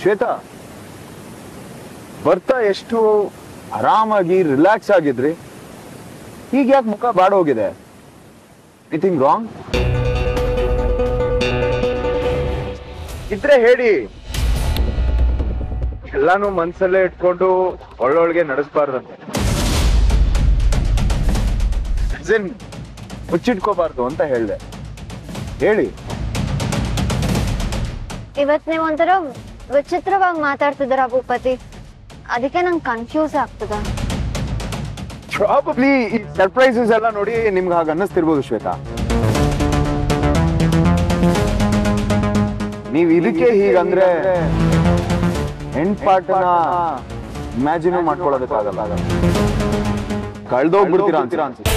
ಶ್ವೇತಾ ಬರ್ತಾ ಎಷ್ಟು ಆರಾಮಾಗಿ ರಿಲ್ಯಾಕ್ಸ್ ಆಗಿದ್ರಿ ಈಗ ಯಾಕೆ ಮುಖ ಬಾಡೋಗಿದೆ ಎನಿಥಿಂಗ್ ರಾಂಗ್ ಇದ್ರೆ ಹೇಳಿ ಎಲ್ಲಾನು ಮನ್ಸಲ್ಲೇ ಇಟ್ಕೊಂಡು ಒಳ್ಳೊಳ್ಗೆ ನಡೆಸ್ಬಾರ್ದಂತೆ As in, ಮುಚ್ಚಿಟ್ಕೋಬಾರ್ದು ಅಂತ ಹೇಳ್ದೆ ಹೇಳಿ ಇವತ್ ನೀವ್ ಒಂಥರ ವಿಚಿತ್ರವಾಗಿ ಮಾತಾಡ್ತಿದ್ದೀರ ಭೂಪತಿ ಅದಕ್ಕೆ ನಂಗೆ ಕನ್ಫ್ಯೂಸ್ ಆಗ್ತದ ಪ್ರಾಬಬ್ಲಿ ಈ ಸರ್ಪ್ರೈಸಸ್ ಎಲ್ಲ ನೋಡಿ ನಿಮ್ಗೆ ಹಾಗೆ ಅನ್ನಿಸ್ತಿರ್ಬೋದು ಶ್ವೇತಾ ನೀವ್ ಇದಕ್ಕೆ ಹೀಗಂದ್ರೆ ಹೆಣ್ಪಾಟನ ಇಮ್ಯಾಜಿನ್ ಮಾಡ್ಕೊಳ್ಳೋದಕ್ಕಾಗಲ್ಲ ಕಳ್ದೋಗ್ಬಿಡ್ತೀರಾ ಅಂತೀರಾ ಅನ್ಸುತ್ತೆ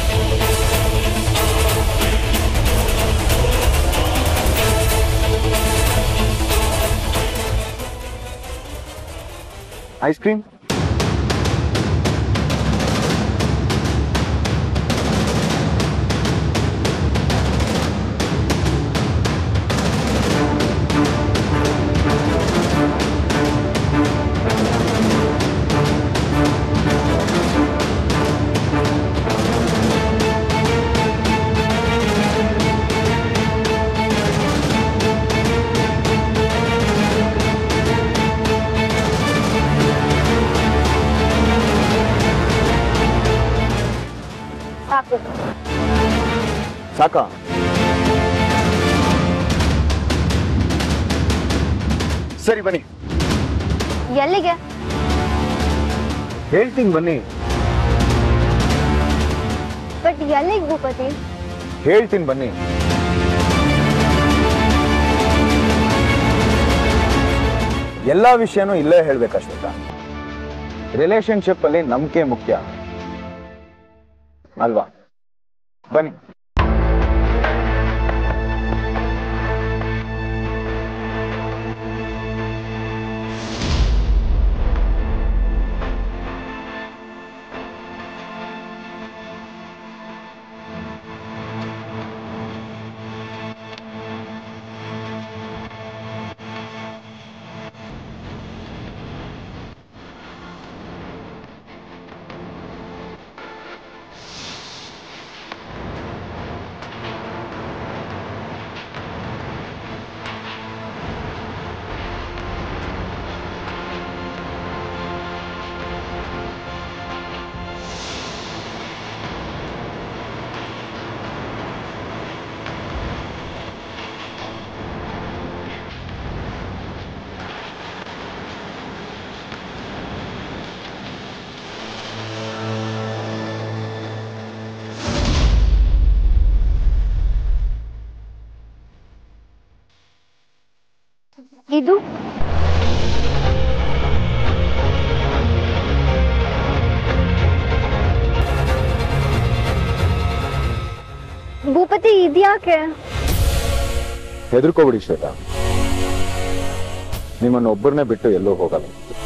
ಐಸ್ ಕ್ರೀಮ್ ಸಾಕು ಸಾಕಾ ಸರಿ ಬನ್ನಿ ಎಲ್ಲಿಗೆ ಹೇಳ್ತೀನಿ ಬನ್ನಿ ಬಟ್ ಎಲ್ಲಿಗೆ ಭೂಪತಿ ಹೇಳ್ತೀನಿ ಬನ್ನಿ ಎಲ್ಲಾ ವಿಷಯನೂ ಇಲ್ಲೇ ಹೇಳ್ಬೇಕಷ್ಟೇ ರಿಲೇಶನ್ಶಿಪ್ ಅಲ್ಲಿ ನಂಬಿಕೆ ಮುಖ್ಯ ಅಲ್ವಾ ಬನ್ನಿ ಇದು ಭೂಪತಿ ಇದ್ಯಾಕೆ ಹೆದರ್ಕೋಬಿಡಿ ಶ್ವೇತಾ ನಿಮ್ಮನ್ನು ಒಬ್ಬರನ್ನೇ ಬಿಟ್ಟು ಎಲ್ಲೂ ಹೋಗಲ್ಲ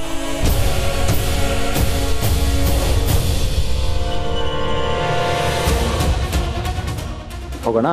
ಹೋಗೋಣ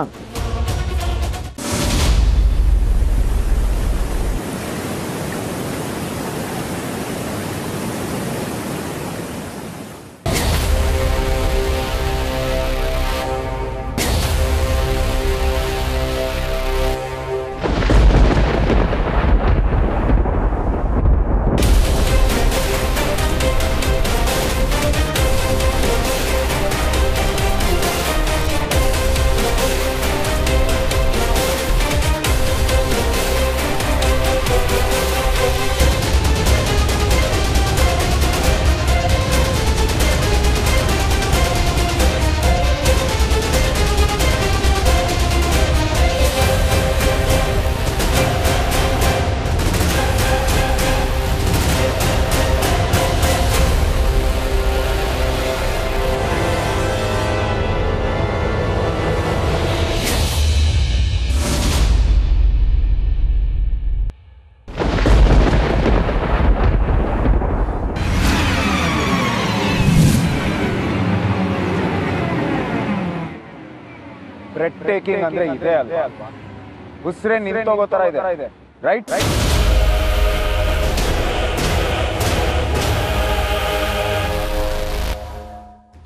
ಬ್ರೆಡ್ ಟೇಕಿಂಗ್ ಅಂದ್ರೆ ಇದೆ ಅಲ್ವಾ ಉಸಿರೇ ನಿಂತೋಗೋ ತರ ಇದೆ ರೈಟ್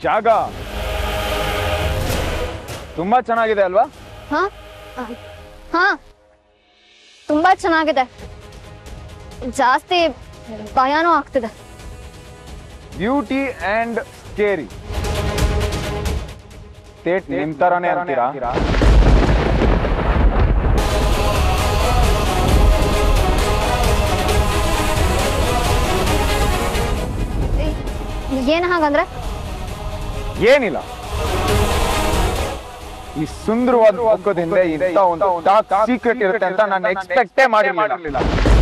ಜಾಗ ತುಂಬಾ ಚೆನ್ನಾಗಿದೆ ಅಲ್ವಾ ಹಾ ಹಾ ತುಂಬಾ ಚೆನ್ನಾಗಿದೆ ಜಾಸ್ತಿ ಭಯಾನೂ ಆಗ್ತಿದೆ ಬ್ಯೂಟಿ ಅಂಡ್ ಸ್ಕೇರಿ ಸ್ಟೇಟ್ ನಿಮ್ ತರಾನೇ ಅಂತೀರಾ ಏನ್ ಹಾಗಂದ್ರೆ ಏನಿಲ್ಲ ಈ ಸುಂದರವಾದ ಮುಖದಿಂದ ಇಂಥ ಒಂದು ಡಾರ್ಕ್ ಸೀಕ್ರೆಟ್ ಇರುತ್ತೆ ಅಂತ ನಾನು ಎಕ್ಸ್ಪೆಕ್ಟೇ ಮಾಡಿರಲಿಲ್ಲ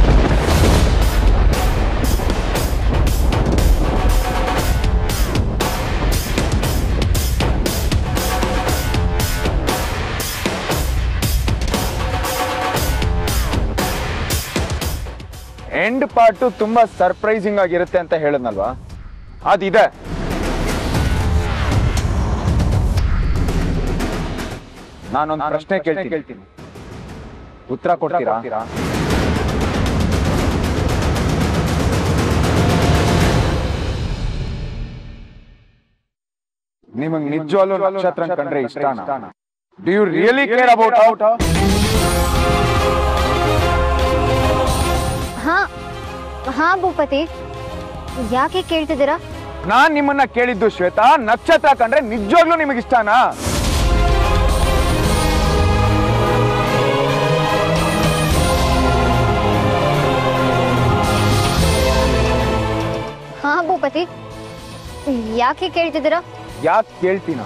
ಎಂಡ್ ಪಾರ್ಟ್ ತುಂಬಾ ಸರ್ಪ್ರೈಸಿಂಗ್ ಆಗಿರುತ್ತೆ ಅಂತ ಹೇಳಿದ್ನಲ್ವಾ ಅದಿದೆ ನಾನೊಂದು ಪ್ರಶ್ನೆ ಕೇಳ್ತೀನಿ ಉತ್ತರ ಕೊಡ್ತೀರಾ ನಿಮಗ್ ನಿಜವಾಗ್ಲೂ ನಕ್ಷತ್ರ ಕಂಡ್ರೆ ಇಷ್ಟನಾ do you really care about out ಹಾ ಹಾ ಭೂಪತಿ ಯಾಕೆ ಕೇಳ್ತಿದ್ದೀರಾ ನಾನ್ ನಿಮ್ಮನ್ನ ಕೇಳಿದ್ದು ಶ್ವೇತಾ ನಕ್ಷತ್ರ ಕಂಡ್ರೆ ನಿಜವಾಗ್ಲೂ ನಿಮಗೆ ಇಷ್ಟನಾ ಹಾ ಭೂಪತಿ ಯಾಕೆ ಕೇಳ್ತಿದ್ದೀರಾ ಯಾಕೆ ಕೇಳ್ತೀನ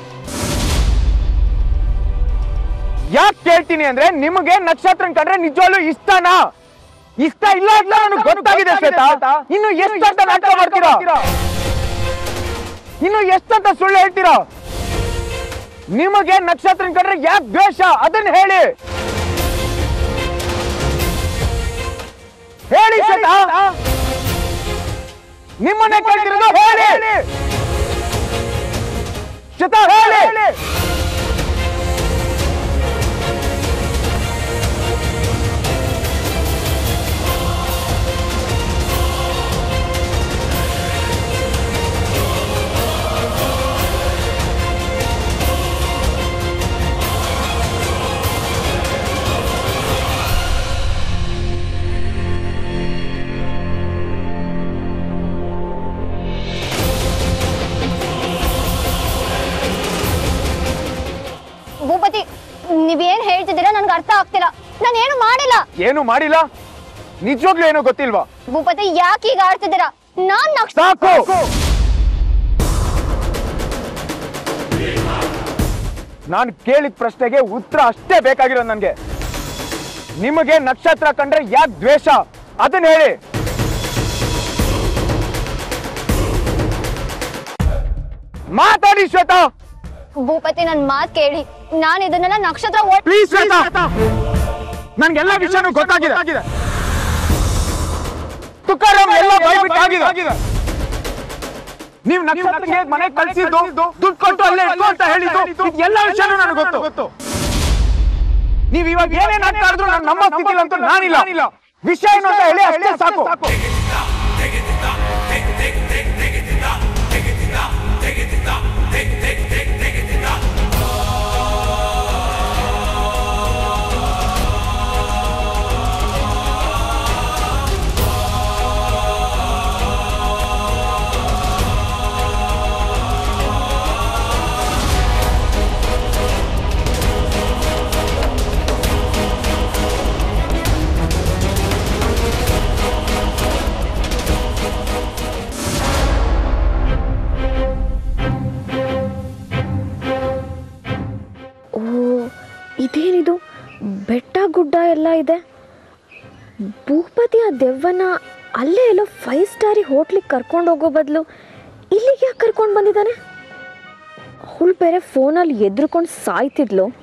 ಯಾಕೆ ಕೇಳ್ತೀನಿ ಅಂದ್ರೆ ನಿಮಗೆ ನಕ್ಷತ್ರ ಕಂಡ್ರೆ ನಿಜವಾಗ್ಲೂ ಇಷ್ಟನಾ ಇಷ್ಟ ಇಲ್ಲ ಅಂತ ನನಗೆ ಗೊತ್ತಾಗಿದೆ ಶ್ವೇತಾ ಇನ್ನು ಎಷ್ಟಂತ ನಾಟಕ ಮಾಡ್ತೀರಾ ಇನ್ನು ಎಷ್ಟಂತ ಸುಳ್ಳು ಹೇಳ್ತೀರಾ ನಿಮಗೆ ನಕ್ಷತ್ರ ಕಂಡ್ರೆ ಯಾಕೆ ದ್ವೇಷ ಅದನ್ನ ಹೇಳಿ ಹೇಳಿ ಶ್ವೇತಾ ನಿಮ್ಮನ್ನೇ ಕೇಳ್ತಿರೋದು ಹೇಳಿ ಶ್ವೇತಾ ಹೇಳಿ ಭೂಪತಿ ನೀವೇನ್ ಹೇಳ್ತಿದ್ದೀರಾ ನನ್ಗೆ ಅರ್ಥ ಆಗ್ತಿಲ್ಲ ನಾನು ಏನು ಮಾಡಿಲ್ಲ ಏನು ಮಾಡಿಲ್ಲ ನಿಜವಾಗ್ಲೂ ಏನು ಗೊತ್ತಿಲ್ವಾ ಭೂಪತಿ ಯಾಕೆ ಈಗ ಆಡ್ತಿದ್ದೀರಾ ನಾನ್ ನಕ್ಷ ಸಾಕು ನಾನು ಕೇಳಿದ ಪ್ರಶ್ನೆಗೆ ಉತ್ತರ ಅಷ್ಟೇ ಬೇಕಾಗಿರೋದು ನನ್ಗೆ ನಿಮಗೆ ನಕ್ಷತ್ರ ಕಂಡ್ರೆ ಯಾಕೆ ದ್ವೇಷ ಅದನ್ನ ಹೇಳಿ ಮಾತಾಡಿ ಶ್ವೇತಾ ಭೂಪತಿ ನನ್ ಮಾತ್ ಕೇಳಿ ನಾನ್ ಇದನ್ನೆಲ್ಲ ನಕ್ಷತ್ರ ಓಟ್ ಪ್ಲೀಸ್ ಶ್ವೇತಾ ನನ್ಗೆಲ್ಲ ವಿಷಯನೂ ಗೊತ್ತಾಗಿದೆ ತುಕಾರಾಮ್ ಎಲ್ಲ ಬೈಬಿಟ್ಟಾಗಿದೆ ನೀವು ನಕ್ಷತ್ರಕ್ಕೆ ಮನೆ ಕಳಿಸಿದ್ದು ದುಡ್ಡು ಕೊಟ್ಟು ಅಲ್ಲೇ ಇಟ್ಟು ಅಂತ ಹೇಳಿದ್ದು ಇದ್ ಎಲ್ಲ ವಿಷಯನೂ ನನಗೆ ಗೊತ್ತು ನೀವ್ ಇವಾಗ ಏನೇನ್ ಆಗ್ತಾ ಇದ್ರು ನಾನು ನಮ್ಮ ಸ್ಥಿತಿಲಿ ಅಂತೂ ನಾನಿಲ್ಲ ವಿಷಯ ಏನು ಅಂತ ಹೇಳಿ ಅಷ್ಟೇ ಸಾಕು ಓ ಇದೇನಿದು ಬೆಟ್ಟ ಗುಡ್ಡ ಎಲ್ಲ ಇದೆ ಭೂಪತಿ ಆ ದೆವ್ವನ ಅಲ್ಲೇ ಎಲ್ಲೋ ಫೈವ್ ಸ್ಟಾರಿ ಹೋಟ್ಲಿಗೆ ಕರ್ಕೊಂಡು ಹೋಗೋ ಬದಲು ಇಲ್ಲಿಗೆ ಯಾಕೆ ಕರ್ಕೊಂಡು ಬಂದಿದ್ದಾನೆ ಅವಳು ಬೇರೆ ಫೋನಲ್ಲಿ ಎದ್ರುಕೊಂಡು ಸಾಯ್ತಿದ್ಲು